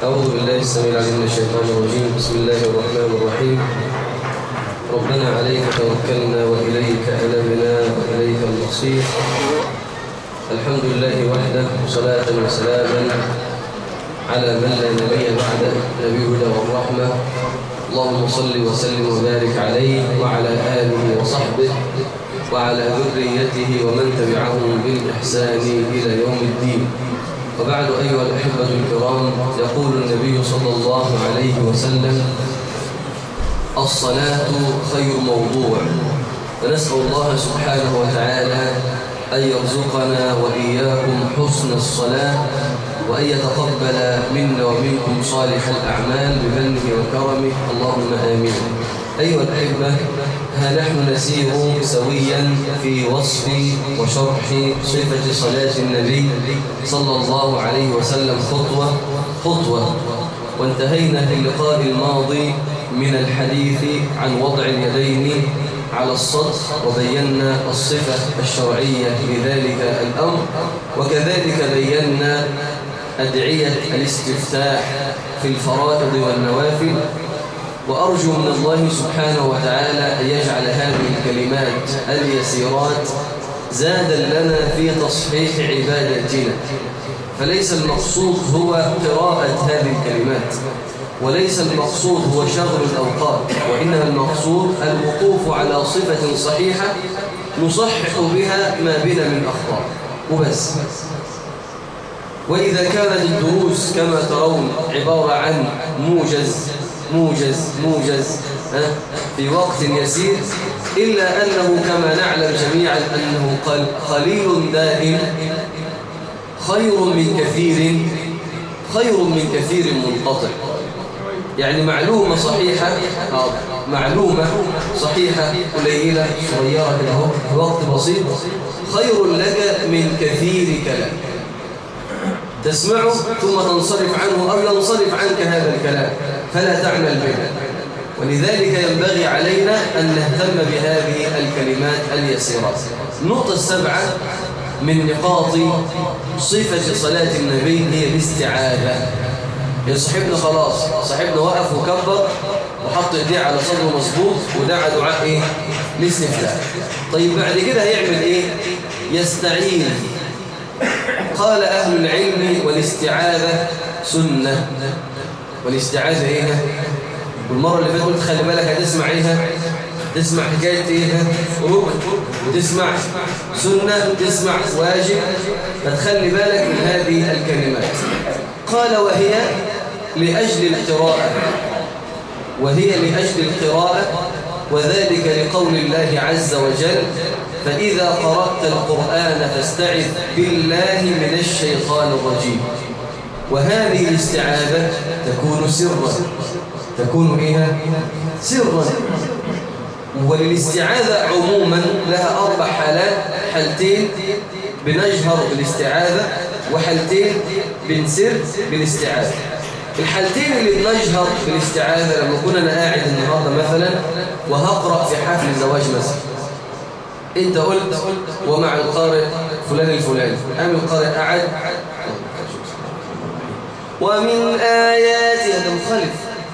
أعوذ بالله السميع العليم من الشيطان الرجيم بسم الله الرحمن الرحيم ربنا عليك توكلنا وإليك أنبنا وإليك المصير الحمد لله وحده صلاة وسلاما على من لا نبي بعده نبي الهدى والرحمة اللهم صل وسلم وبارك عليه وعلى آله وصحبه وعلى ذريته ومن تبعهم بالإحسان إلى يوم الدين وبعد أيها الأحبة الكرام يقول النبي صلى الله عليه وسلم الصلاة خير موضوع فنسأل الله سبحانه وتعالى أن يرزقنا وإياكم حسن الصلاة وأن يتقبل منا ومنكم صالح الأعمال بمنه وكرمه اللهم آمين أيها الأحبة ها نحن نسير سويا في وصف وشرح صفة صلاة النبي صلى الله عليه وسلم خطوة خطوة وانتهينا في اللقاء الماضي من الحديث عن وضع اليدين على الصدر وبينا الصفة الشرعية لذلك الأمر وكذلك بينا أدعية الاستفتاح في الفرائض والنوافل وأرجو من الله سبحانه وتعالى أن يجعل هذه الكلمات اليسيرات زادا لنا في تصحيح عبادتنا فليس المقصود هو قراءة هذه الكلمات وليس المقصود هو شغل الأوقات وإنما المقصود الوقوف على صفة صحيحة نصحح بها ما بنا من أخطاء وبس وإذا كانت الدروس كما ترون عبارة عن موجز موجز موجز في وقت يسير إلا أنه كما نعلم جميعا أنه قليل دائم خير من كثير خير من كثير منقطع يعني معلومة صحيحة معلومة صحيحة قليلة صغيرة كده في وقت بسيط خير لك من كثير كلام تسمعه ثم تنصرف عنه أو ينصرف عنك هذا الكلام فلا تعمل به ولذلك ينبغي علينا أن نهتم بهذه الكلمات اليسيرات النقطة السبعة من نقاط صفة صلاة النبي هي الاستعاذة يا صاحبنا خلاص صاحبنا وقف وكبر وحط ايديه على صدره مظبوط ودعا دعاء ايه الاستفتاح طيب بعد كده هيعمل ايه يستعين قال أهل العلم والاستعاذة سنة والاستعاذة ايه والمرة اللي فاتت قلت خلي بالك هتسمع ايه تسمع حكاية ايه ركن وتسمع سنة وتسمع واجب فتخلي بالك من هذه الكلمات قال وهي لأجل القراءة وهي لأجل القراءة وذلك لقول الله عز وجل فإذا قرأت القرآن فاستعذ بالله من الشيطان الرجيم وهذه الاستعاذة تكون سرا تكون إيه؟ سرا وللاستعاذة عموما لها أربع حالات حالتين بنجهر بالاستعاذة وحالتين بنسر بالاستعاذة الحالتين اللي بنجهر بالاستعاذة لما كنا أنا قاعد النهاردة مثلا وهقرأ في حفل الزواج مثلا انت قلت ومع القارئ فلان الفلاني قام القارئ قعد ومن آيات هذا مخالف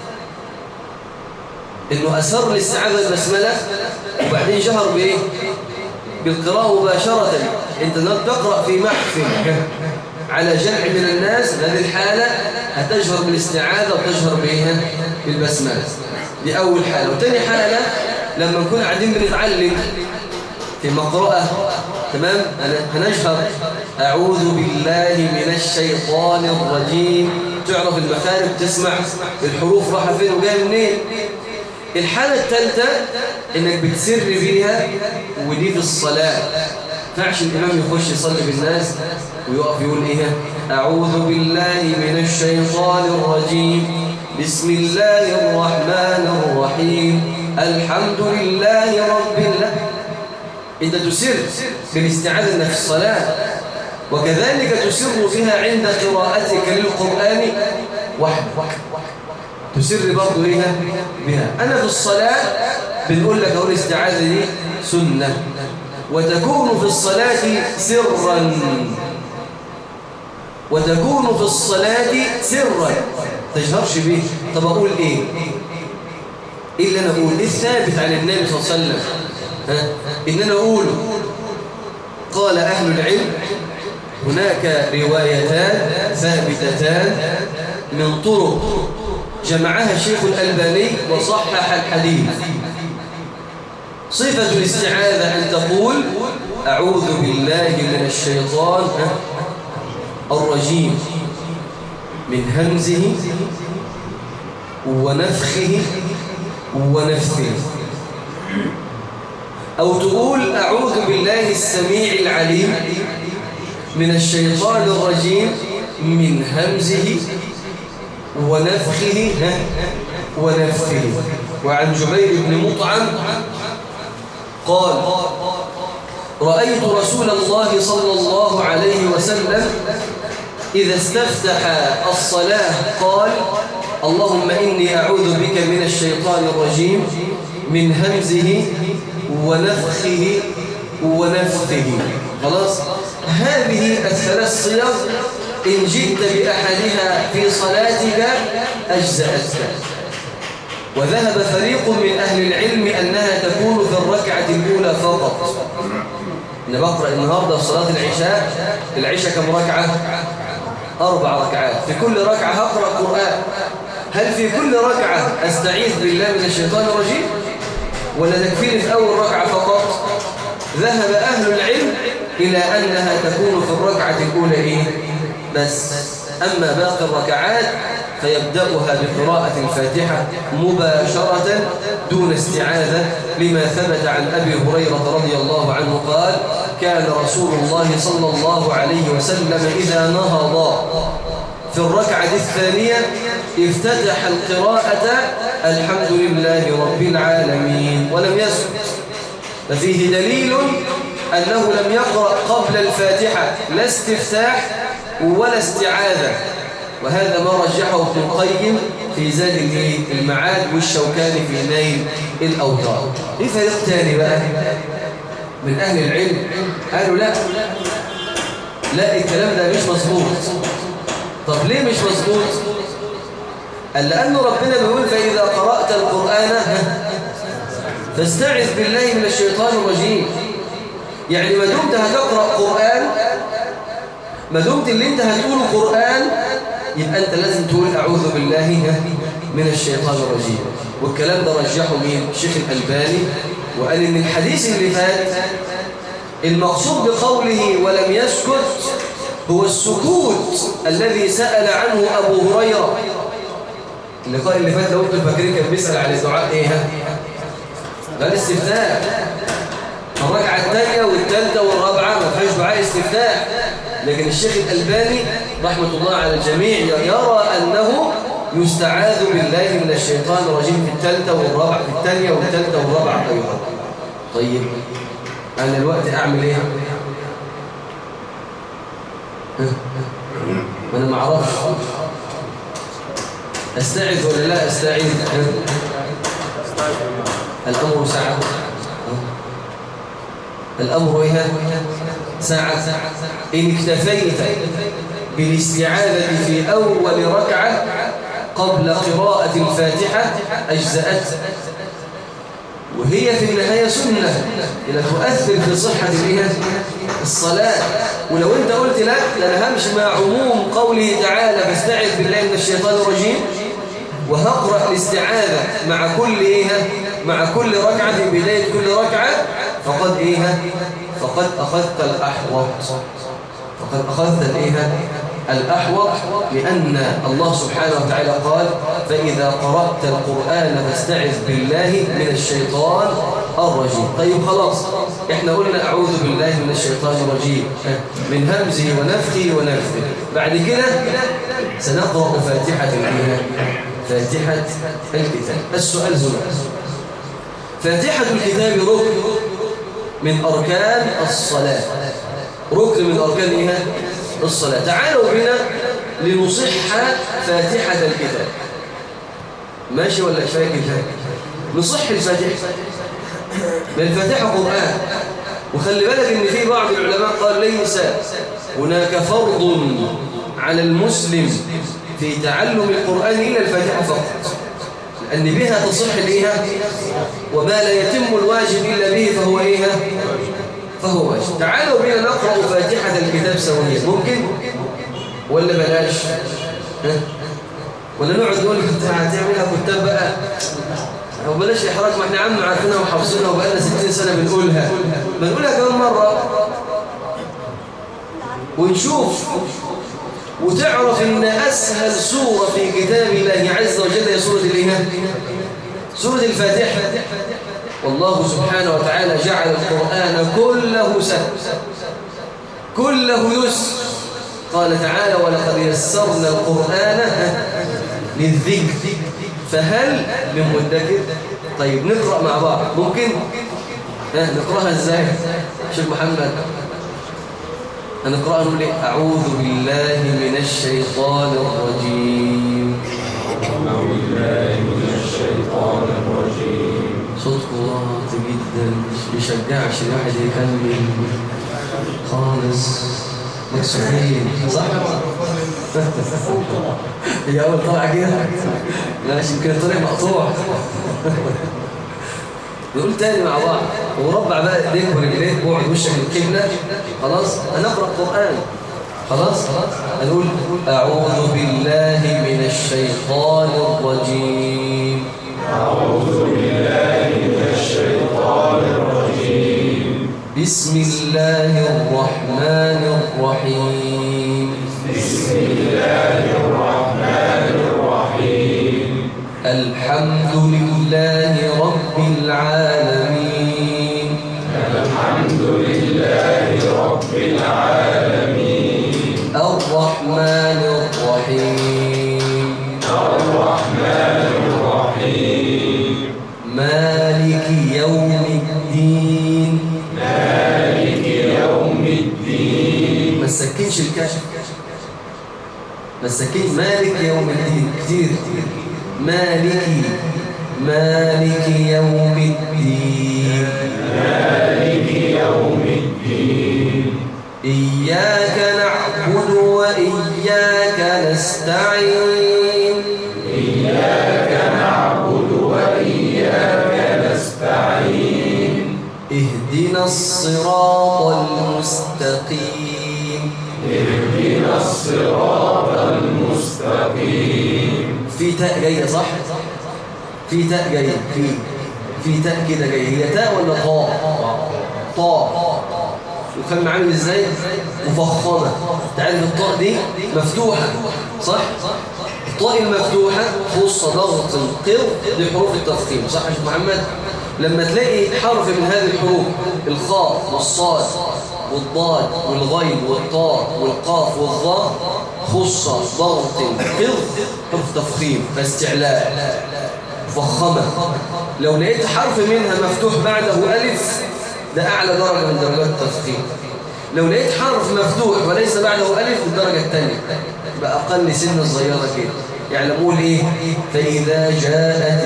انه أسر الاستعاذة البسملة وبعدين جهر بإيه؟ بالقراءة مباشرة انت تقرأ في محفل على جمع من الناس هذه الحالة هتجهر بالاستعاذة وتجهر بإيه؟ بالبسملة دي أول حالة وتاني حالة لما نكون قاعدين بنتعلم في مقرأة تمام هنجهر أعوذ بالله من الشيطان الرجيم تعرف المخارج تسمع الحروف راحة فين وجايه منين الحالة الثالثة انك بتسر بيها ودي في الصلاة فعش الإمام يخش يصلي بالناس ويقف يقول إيه أعوذ بالله من الشيطان الرجيم بسم الله الرحمن الرحيم الحمد لله رب العالمين انت تسر بالاستعاذة في الصلاة وكذلك تسر بها عند قراءتك للقرآن وحدك تسر برضو بها بها أنا في الصلاة بنقول لك أقول الاستعاذة دي سنة وتكون في الصلاة سرا وتكون في الصلاة سرا تجهرش به طب أقول إيه إيه اللي أنا أقول إيه الثابت عن النبي صلى الله عليه وسلم ها؟ إن أنا أقول قال أهل العلم هناك روايتان ثابتتان من طرق جمعها الشيخ الألباني وصحح الحديث صفة الاستعاذة أن تقول أعوذ بالله من الشيطان الرجيم من همزه ونفخه ونفثه أو تقول أعوذ بالله السميع العليم من الشيطان الرجيم من همزه ونفخه ونفثه وعن جبير بن مطعم قال رأيت رسول الله صلى الله عليه وسلم إذا استفتح الصلاة قال اللهم إني أعوذ بك من الشيطان الرجيم من همزه ونفخه ونفثه خلاص هذه الثلاث صيغ إن جئت بأحدها في صلاتك أجزأتك وذهب فريق من أهل العلم أنها تكون في الركعة الأولى فقط أنا بقرأ النهاردة في صلاة العشاء العشاء كم ركعة؟ أربع ركعات في كل ركعة هقرأ قرآن هل في كل ركعة أستعيذ بالله من الشيطان الرجيم؟ ولا تكفيني في أول ركعة فقط؟ ذهب أهل العلم إلى أنها تكون في الركعة الأولى إيه؟ بس أما باقي الركعات فيبدأها بقراءة الفاتحة مباشرة دون استعاذة لما ثبت عن أبي هريرة رضي الله عنه قال كان رسول الله صلى الله عليه وسلم إذا نهض في الركعة الثانية افتتح القراءة الحمد لله رب العالمين ولم يسكت ففيه دليل أنه لم يقرأ قبل الفاتحة لا استفتاح ولا استعاذة وهذا ما رجحه ابن القيم في زاد المعاد والشوكاني في نيل الأوتار في فريق تاني بقى من أهل العلم قالوا لا لا الكلام ده مش مظبوط طب ليه مش مظبوط قال لأن ربنا بيقول فإذا قرأت القرآن فاستعذ بالله من الشيطان الرجيم يعني ما دمت هتقرأ قرآن ما دمت اللي انت هتقوله قرآن يبقى انت لازم تقول أعوذ بالله من الشيطان الرجيم والكلام ده رجحه مين؟ الشيخ الألباني وقال إن الحديث اللي فات المقصود بقوله ولم يسكت هو السكوت الذي سأل عنه أبو هريرة اللقاء اللي فات لو انتم فاكرين كان بيسأل على الدعاء ايه ده الاستفتاح الركعة الثانية والثالثة والرابعة ما فيهاش دعاء استفتاح لكن الشيخ الألباني رحمة الله على الجميع يرى أنه يستعاذ بالله من الشيطان الرجيم في الثالثة والرابعة في الثانية والثالثة والرابعة أيضا طيب أنا الوقت أعمل إيه؟ ما أنا ما أعرفش أستعذ ولا لا أستعذ الأمر ساعة الأمر إيه ساعة إن اكتفيت بالاستعاذة في أول ركعة قبل قراءة الفاتحة أجزأت وهي في النهاية سنة إلى تؤثر في صحة الصلاة ولو أنت قلت لا لأنا همشي مع عموم قوله تعالى فاستعذ بالله من الشيطان الرجيم وهقرأ الاستعاذة مع كل إيه مع كل ركعة في بداية كل ركعة فقد إيه فقد أخذت الأحوط فقد أخذت الإيه الأحوط لأن الله سبحانه وتعالى قال فإذا قرأت القرآن فاستعذ بالله من الشيطان الرجيم طيب خلاص احنا قلنا أعوذ بالله من الشيطان الرجيم من همزه ونفخه ونفخه بعد كده سنقرأ فاتحة الإيه فاتحة الكتاب السؤال هنا فاتحة الكتاب ركن من أركان الصلاة ركن من أركان إيه؟ الصلاة تعالوا بنا لنصح فاتحة الكتاب ماشي ولا كفاية كده نصح الفاتحة من الفاتحة قرآن وخلي بالك ان في بعض العلماء قال ليس هناك فرض على المسلم في تعلم القرآن إلا الفاتحة فقط لأن بها تصح ليها وما لا يتم الواجب إلا به فهو إيها فهو واجب تعالوا بنا نقرأ فاتحة الكتاب سويا ممكن ولا بلاش ها؟ ولا نقعد نقول انت هتعملها كتاب بقى او بلاش احراج ما احنا عم عارفينها وحافظينها وبقالنا 60 سنه بنقولها بنقولها كمان مره ونشوف وتعرف ان اسهل سوره في كتاب الله عز وجل هي سوره الايه سوره الفاتحه والله سبحانه وتعالى جعل القران كله سهل كله يسر قال تعالى ولقد يسرنا القران للذكر فهل من مدكر طيب نقرأ مع بعض ممكن ها نقرأها ازاي شيخ محمد هنقرأها نقول أعوذ بالله من الشيطان الرجيم أعوذ بالله من الشيطان الرجيم صوتك واطي جدا مش بيشجعش الواحد يكمل خالص مكسوفين صح؟ هي أول طلعة كده ماشي يمكن الطريق مقطوع نقول تاني مع بعض وربع بقى ايديك ورجليك واقعد وشك القبلة خلاص هنقرأ قرآن خلاص هنقول أعوذ بالله من الشيطان الرجيم أعوذ بالله من الشيطان الرجيم بسم الله الرحمن الرحيم بسم الله الرحمن الرحيم الحمد لله رب العالمين الحمد لله رب العالمين الرحمن الرحيم الرحمن الرحيم مالك يوم الدين مالك يوم الدين ما تسكنش الكشف ما تسكنش مالك يوم الدين كتير مالك مالك يوم الدين مالك يوم الدين إياك نعبد وإياك نستعين إياك نعبد وإياك نستعين اهدنا الصراط المستقيم اهدنا الصراط المستقيم في تاء جاية صح؟ في تاء جاية في في تاء كده جاية هي تاء ولا طاء؟ طاء وكان عامل ازاي؟ مفخمة تعرف الطاء دي مفتوحة صح؟ الطاء المفتوحة خص ضغط القر لحروف التفخيم صح يا شيخ محمد؟ لما تلاقي حرف من هذه الحروف الخاء والصاد والضاد والغين والطاء والقاف والظاء خص ضغط قر حرف تفخيم فاستعلاء مفخمة لو لقيت حرف منها مفتوح بعده ألف ده أعلى درجة من درجات التفخيم لو لقيت حرف مفتوح وليس بعده ألف الدرجة الثانية يبقى أقل سن صغيرة كده يعني نقول إيه فإذا جاءت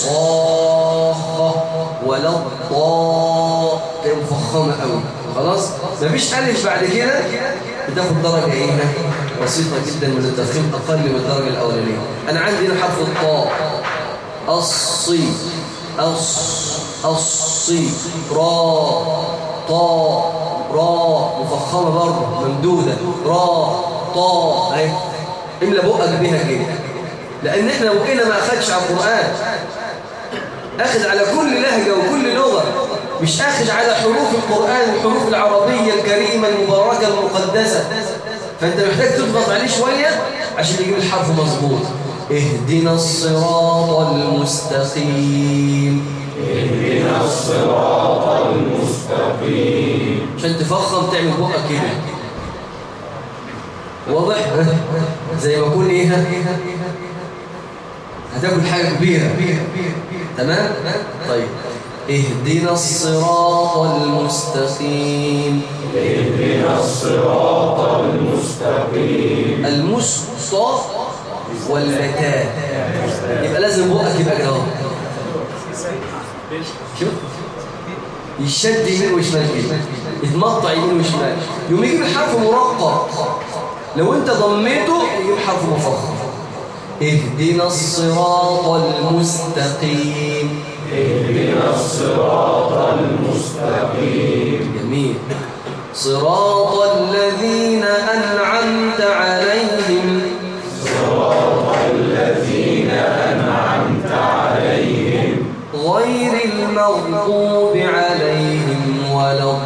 الصاخة ولا الضاء تبقى مفخمة قوي خلاص مفيش ألف بعد كده بتاخد درجة إيه بسيطة جدا من التفخيم أقل من الدرجة الأولانية أنا عندي هنا حرف الطاء الصي الص الصي را طا را مفخمة برضه ممدودة را طا اهي املى بقك بيها كده لأن احنا بقينا ما أخدش على القرآن أخذ على كل لهجة وكل لغة مش أخذ على حروف القرآن الحروف العربية الكريمة المباركة المقدسة فأنت محتاج تضغط عليه شوية عشان يجيب الحرف مظبوط اهدنا الصراط المستقيم اهدنا الصراط المستقيم عشان تفخم تعمل بقك كده واضح زي ما اكون ايه هتاكل حاجه كبيره تمام طيب اهدنا الصراط المستقيم اهدنا الصراط المستقيم المسطى والمكان يبقى لازم بقك يبقى كده اهو. شوف يشد يمين وشمال كده يتمطع يمين وشمال يوم يجيب الحرف مرقق لو انت ضميته يجيب حرف مفخم اهدنا الصراط المستقيم اهدنا الصراط المستقيم جميل صراط الذين أنعمت عليهم صراط الذين أنعمت عليهم غير المغضوب عليهم ولا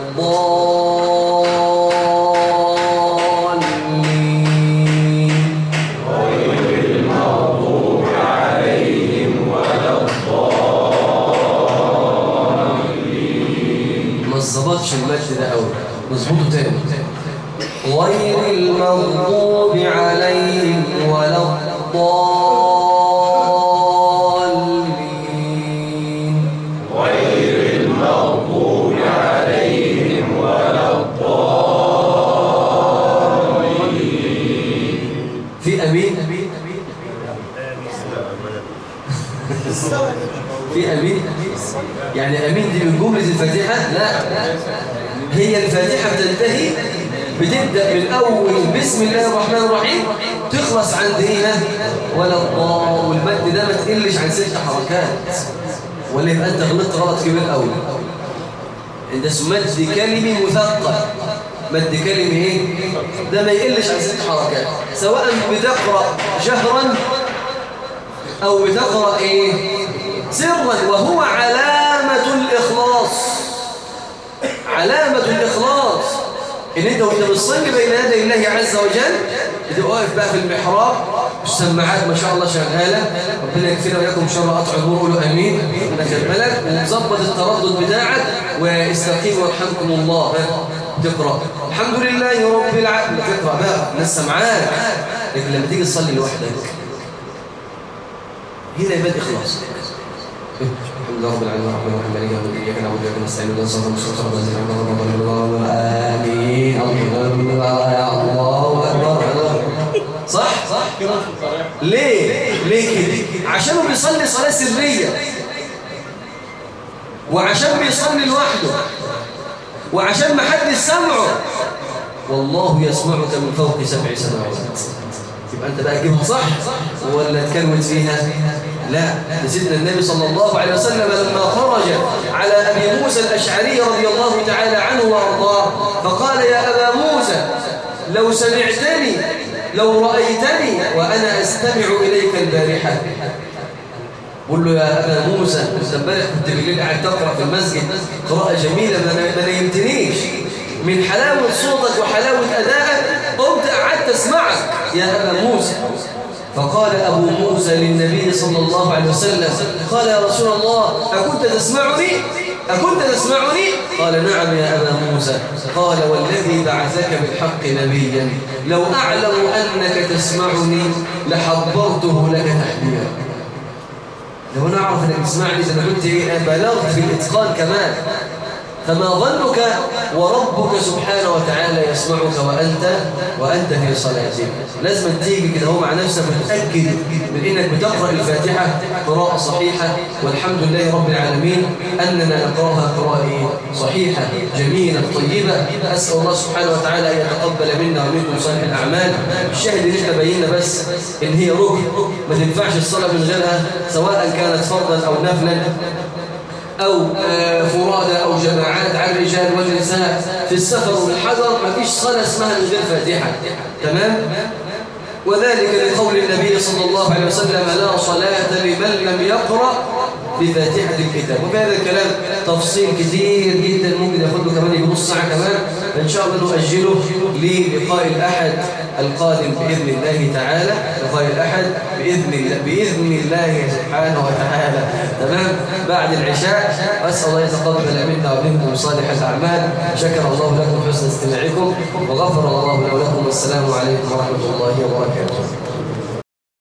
الضالين غير المغضوب عليهم ولا ما ظبطش المجد ده قوي نظبطه تاني غير المغضوب عليهم ولا الضالين غير المغضوب عليهم ولا في امين في امين يعني امين دي من جمله الفاتحه لا هي الفاتحه بتنتهي بتبدا من اول بسم الله الرحمن الرحيم تخلص عند ايه ها؟ ولا الله والمد ده ما تقلش عن ست حركات ولا يبقى انت غلطت غلط كبير قوي ده اسمه مد كلمي مثقل مد كلمي ايه ده ما يقلش عن ست حركات سواء بتقرا جهرا او بتقرا ايه سرا وهو علامه الاخلاص علامه الاخلاص ان انت وانت بتصلي بين يدي الله عز وجل بتبقى واقف بقى في المحراب السماعات ما شاء الله شغاله ربنا يكفينا وياكم شر قطع النور قولوا امين انا بالك ومظبط التردد بتاعك واستقيموا ويرحمكم الله ها؟ تقرا الحمد لله رب العالمين تقرا بقى الناس سمعاك لكن لما تيجي تصلي لوحدك هنا يبان اخلاص الحمد لله رب العالمين الرحمن الرحيم مالك يوم الدين اياك نعبد واياك نستعين اهدنا الصراط المستقيم صراط الذين انعمت عليهم امين الله يا الله اكبر صح صح ليه ليه كده عشان هو بيصلي صلاه سريه وعشان بيصلي لوحده وعشان ما حد سمعه والله يسمعك من فوق سبع سماوات يبقى انت بقى تجيبها صح ولا تكروت فيها لا ده سيدنا النبي صلى الله عليه وسلم لما خرج على ابي موسى الاشعري رضي الله تعالى عنه وارضاه فقال يا ابا موسى لو سمعتني لو رايتني وانا استمع اليك البارحه قول له يا ابا موسى انت امبارح كنت بالليل قاعد تقرا في المسجد قراءه جميله ما نيمتنيش من حلاوه صوتك وحلاوه ادائك قمت قعدت اسمعك يا ابا موسى فقال ابو موسى للنبي صلى الله عليه وسلم قال يا رسول الله اكنت تسمعني أكنت تسمعني؟ قال نعم يا أبا موسى قال والذي بعثك بالحق نبيا لو أعلم أنك تسمعني لحبرته لك تحبيرا لو أنا أعرف أنك تسمعني إذا كنت إيه بلغت في الإتقان كمان فما ظنك وربك سبحانه وتعالى يسمعك وأنت وأنت في صلاتك لازم تيجي كده هو مع نفسك متأكد من إنك بتقرأ الفاتحة قراءة صحيحة والحمد لله رب العالمين أننا نقرأها قراءة صحيحة جميلة طيبة أسأل الله سبحانه وتعالى أن يتقبل منا ومنكم صالح الأعمال الشاهد اللي احنا بينا بس إن هي ركن ما تنفعش الصلاة من غيرها سواء كانت فرضا أو نفلا أو فرادى أو جماعات على الرجال والنساء في السفر والحضر ما فيش صلاة اسمها من غير فاتحة تمام؟ وذلك لقول النبي صلى الله عليه وسلم لا صلاة لمن لم يقرأ بفاتحة الكتاب وفي هذا الكلام تفصيل كثير جدا ممكن ياخد له كمان يجي نص ساعة كمان فإن شاء الله نؤجله للقاء الأحد القادم بإذن الله تعالى لقاء الأحد بإذن الله بإذن الله سبحانه وتعالى تمام بعد العشاء أسأل الله يتقبل منا ومنكم صالح الأعمال شكر الله لكم حسن استماعكم وغفر الله لنا ولكم والسلام عليكم ورحمة الله وبركاته